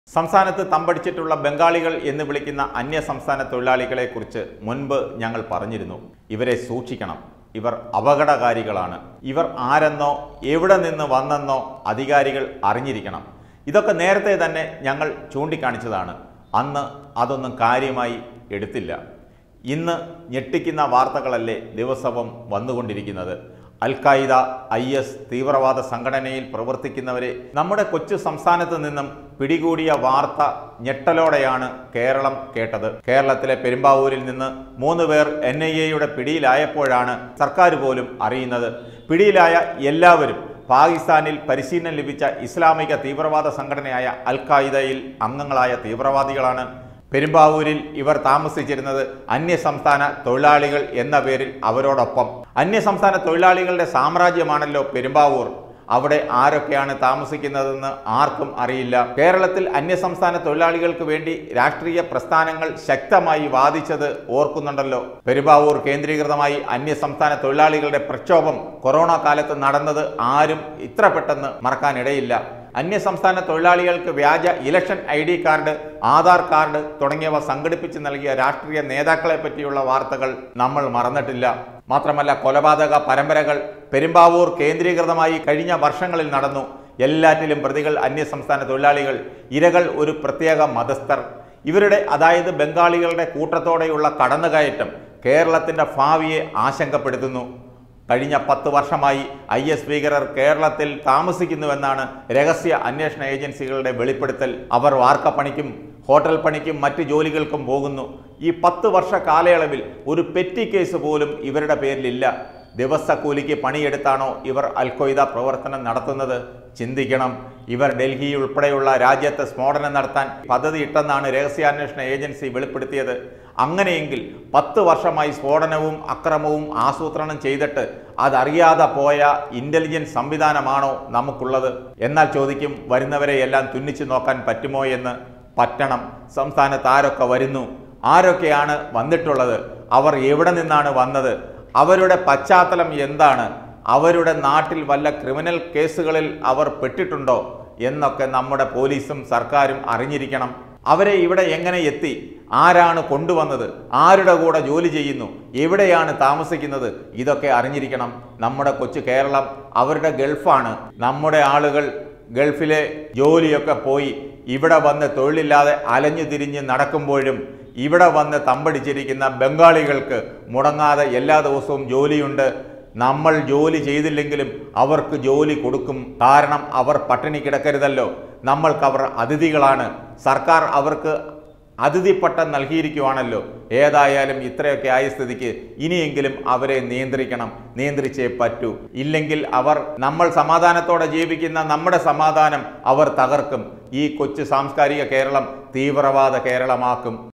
സംസ്ഥാനത്ത് തമ്പടിച്ചിട്ടുള്ള ബംഗാളികൾ എന്ന് വിളിക്കുന്ന അന്യ സംസ്ഥാന തൊഴിലാളികളെക്കുറിച്ച് മുൻപ് ഞങ്ങൾ പറഞ്ഞിരുന്നു ഇവരെ സൂക്ഷിക്കണം ഇവർ അപകടകാരികളാണ് ഇവർ ആരെന്നോ എവിടെ നിന്ന് വന്നെന്നോ അധികാരികൾ അറിഞ്ഞിരിക്കണം ഇതൊക്കെ നേരത്തെ തന്നെ ഞങ്ങൾ ചൂണ്ടിക്കാണിച്ചതാണ് അന്ന് അതൊന്നും കാര്യമായി എടുത്തില്ല ഇന്ന് ഞെട്ടിക്കുന്ന വാർത്തകളല്ലേ ദിവസവും വന്നുകൊണ്ടിരിക്കുന്നത് അൽ ഖായിദ ഐ എസ് തീവ്രവാദ സംഘടനയിൽ പ്രവർത്തിക്കുന്നവരെ നമ്മുടെ കൊച്ചു സംസ്ഥാനത്ത് നിന്നും പിടികൂടിയ വാർത്ത ഞെട്ടലോടെയാണ് കേരളം കേട്ടത് കേരളത്തിലെ പെരുമ്പാവൂരിൽ നിന്ന് മൂന്ന് പേർ എൻ ഐ എയുടെ പിടിയിലായപ്പോഴാണ് സർക്കാർ പോലും അറിയുന്നത് പിടിയിലായ എല്ലാവരും പാകിസ്ഥാനിൽ പരിശീലനം ലഭിച്ച ഇസ്ലാമിക തീവ്രവാദ സംഘടനയായ അൽ ഖായിദയിൽ അംഗങ്ങളായ തീവ്രവാദികളാണ് പെരുമ്പാവൂരിൽ ഇവർ താമസിച്ചിരുന്നത് അന്യസംസ്ഥാന തൊഴിലാളികൾ എന്ന പേരിൽ അവരോടൊപ്പം അന്യസംസ്ഥാന തൊഴിലാളികളുടെ സാമ്രാജ്യമാണല്ലോ പെരുമ്പാവൂർ അവിടെ ആരൊക്കെയാണ് താമസിക്കുന്നതെന്ന് ആർക്കും അറിയില്ല കേരളത്തിൽ അന്യസംസ്ഥാന തൊഴിലാളികൾക്ക് വേണ്ടി രാഷ്ട്രീയ പ്രസ്ഥാനങ്ങൾ ശക്തമായി വാദിച്ചത് ഓർക്കുന്നുണ്ടല്ലോ പെരുമ്പാവൂർ കേന്ദ്രീകൃതമായി അന്യസംസ്ഥാന തൊഴിലാളികളുടെ പ്രക്ഷോഭം കൊറോണ കാലത്ത് നടന്നത് ആരും ഇത്ര പെട്ടെന്ന് മറക്കാനിടയില്ല അന്യസംസ്ഥാന തൊഴിലാളികൾക്ക് വ്യാജ election I D card Aadhaar card തുടങ്ങിയവ സംഘടിപ്പിച്ച് നൽകിയ രാഷ്ട്രീയ നേതാക്കളെ പറ്റിയുള്ള വാർത്തകൾ നമ്മൾ മറന്നിട്ടില്ല മാത്രമല്ല കൊലപാതക പരമ്പരകൾ പെരുമ്പാവൂർ കേന്ദ്രീകൃതമായി കഴിഞ്ഞ വർഷങ്ങളിൽ നടന്നു എല്ലാറ്റിലും പ്രതികൾ അന്യസംസ്ഥാന തൊഴിലാളികൾ ഇരകൾ ഒരു പ്രത്യേക മതസ്ഥർ ഇവരുടെ അതായത് ബംഗാളികളുടെ കൂട്ടത്തോടെയുള്ള കടന്നുകയറ്റം കേരളത്തിന്റെ ഭാവിയെ ആശങ്കപ്പെടുത്തുന്നു കഴിഞ്ഞ പത്ത് വർഷമായി ഐ എസ് ഭീകരർ കേരളത്തിൽ താമസിക്കുന്നുവെന്നാണ് രഹസ്യ അന്വേഷണ ഏജൻസികളുടെ വെളിപ്പെടുത്തൽ അവർ വാർക്കപ്പണിക്കും ഹോട്ടൽ പണിക്കും മറ്റ് ജോലികൾക്കും പോകുന്നു ഈ പത്ത് വർഷ കാലയളവിൽ ഒരു പെറ്റി കേസ് പോലും ഇവരുടെ പേരിലില്ല ദിവസക്കൂലിക്ക് പണിയെടുത്താണോ ഇവർ അൽഖ്വയ്ദ പ്രവർത്തനം നടത്തുന്നത് ചിന്തിക്കണം ഇവർ ഡൽഹി ഉൾപ്പെടെയുള്ള രാജ്യത്ത് സ്ഫോടനം നടത്താൻ പദ്ധതിയിട്ടെന്നാണ് രഹസ്യാന്വേഷണ ഏജൻസി വെളിപ്പെടുത്തിയത് അങ്ങനെയെങ്കിൽ പത്ത് വർഷമായി സ്ഫോടനവും അക്രമവും ആസൂത്രണം ചെയ്തിട്ട് അതറിയാതെ പോയ ഇന്റലിജൻസ് സംവിധാനമാണോ നമുക്കുള്ളത് എന്നാൽ ചോദിക്കും വരുന്നവരെയെല്ലാം തുന്നിച്ചു നോക്കാൻ പറ്റുമോ എന്ന് പറ്റണം സംസ്ഥാനത്ത് ആരൊക്കെ വരുന്നു ആരൊക്കെയാണ് വന്നിട്ടുള്ളത് അവർ എവിടെ നിന്നാണ് വന്നത് അവരുടെ പശ്ചാത്തലം എന്താണ് അവരുടെ നാട്ടിൽ വല്ല ക്രിമിനൽ കേസുകളിൽ അവർ പെട്ടിട്ടുണ്ടോ എന്നൊക്കെ നമ്മുടെ പോലീസും സർക്കാരും അറിഞ്ഞിരിക്കണം അവരെ ഇവിടെ എങ്ങനെ എത്തി ആരാണ് കൊണ്ടുവന്നത് ആരുടെ കൂടെ ജോലി ചെയ്യുന്നു എവിടെയാണ് താമസിക്കുന്നത് ഇതൊക്കെ അറിഞ്ഞിരിക്കണം നമ്മുടെ കൊച്ചു കേരളം അവരുടെ ഗൾഫാണ് നമ്മുടെ ആളുകൾ ഗൾഫിലെ ജോലിയൊക്കെ പോയി ഇവിടെ വന്ന് തൊഴിലില്ലാതെ അലഞ്ഞു തിരിഞ്ഞ് നടക്കുമ്പോഴും ഇവിടെ വന്ന് തമ്പടിച്ചിരിക്കുന്ന ബംഗാളികൾക്ക് മുടങ്ങാതെ എല്ലാ ദിവസവും ജോലിയുണ്ട് നമ്മൾ ജോലി ചെയ്തില്ലെങ്കിലും അവർക്ക് ജോലി കൊടുക്കും കാരണം അവർ പട്ടിണി കിടക്കരുതല്ലോ നമ്മൾക്ക് അവർ അതിഥികളാണ് സർക്കാർ അവർക്ക് അതിഥി പട്ടം നൽകിയിരിക്കുവാണല്ലോ ഏതായാലും ഇത്രയൊക്കെ ആയ സ്ഥിതിക്ക് ഇനിയെങ്കിലും അവരെ നിയന്ത്രിക്കണം നിയന്ത്രിച്ചേ പറ്റൂ ഇല്ലെങ്കിൽ അവർ നമ്മൾ സമാധാനത്തോടെ ജീവിക്കുന്ന നമ്മുടെ സമാധാനം അവർ തകർക്കും ഈ കൊച്ചു സാംസ്കാരിക കേരളം തീവ്രവാദ കേരളമാക്കും